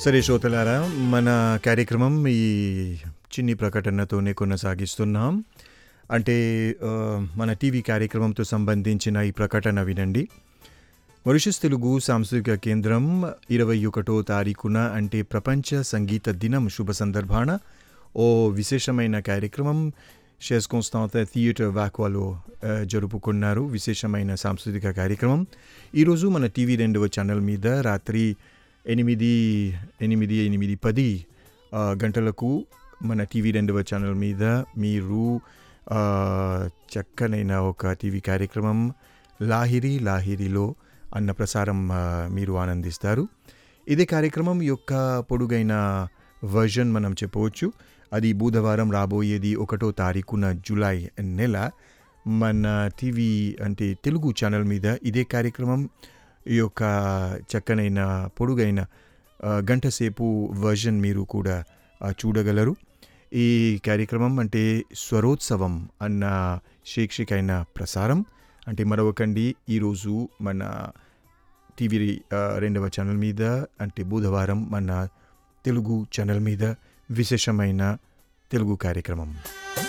సరే శ్రోతలారా మన కార్యక్రమం ఈ చిన్ని ప్రకటనతోనే కొనసాగిస్తున్నాం అంటే ఆ, మన టీవీ కార్యక్రమంతో సంబంధించిన ఈ ప్రకటన వినండి మొరిషస్ తెలుగు సాంస్కృతిక కేంద్రం ఇరవై ఒకటో తారీఖున అంటే ప్రపంచ సంగీత దినం శుభ సందర్భాన ఓ విశేషమైన కార్యక్రమం షేస్ కాన్స్టాంత థియేటర్ వాక్వాలో ఆ, జరుపుకున్నారు విశేషమైన సాంస్కృతిక కార్యక్రమం ఈరోజు మన టీవీ రెండవ ఛానల్ మీద రాత్రి ఎనిమిది ఎనిమిది ఎనిమిది పది ఆ, గంటలకు మన టీవీ రెండవ ఛానల్ మీద మీరు ఆ, చక్కనైన ఒక టీవీ కార్యక్రమం లాహిరి లాహిరిలో అన్న ప్రసారం ఆ, మీరు ఆనందిస్తారు ఇదే కార్యక్రమం యొక్క పొడుగైన వర్జన్ మనం చెప్పవచ్చు అది బుధవారం రాబోయేది ఒకటో తారీఖున జూలై నెల మన టీవీ అంటే తెలుగు ఛానల్ మీద ఇదే కార్యక్రమం ఈ యొక్క చక్కనైన పొడుగైన ఆ, గంట సేపు వర్జన్ మీరు కూడా ఆ, చూడగలరు ఈ కార్యక్రమం అంటే స్వరోత్సవం అన్న శీర్షికైన ప్రసారం అంటే మరొకండి ఈరోజు మన టీవీ ఆ, రెండవ ఛానల్ మీద అంటే బుధవారం మన తెలుగు ఛానల్ మీద విశేషమైన తెలుగు కార్యక్రమం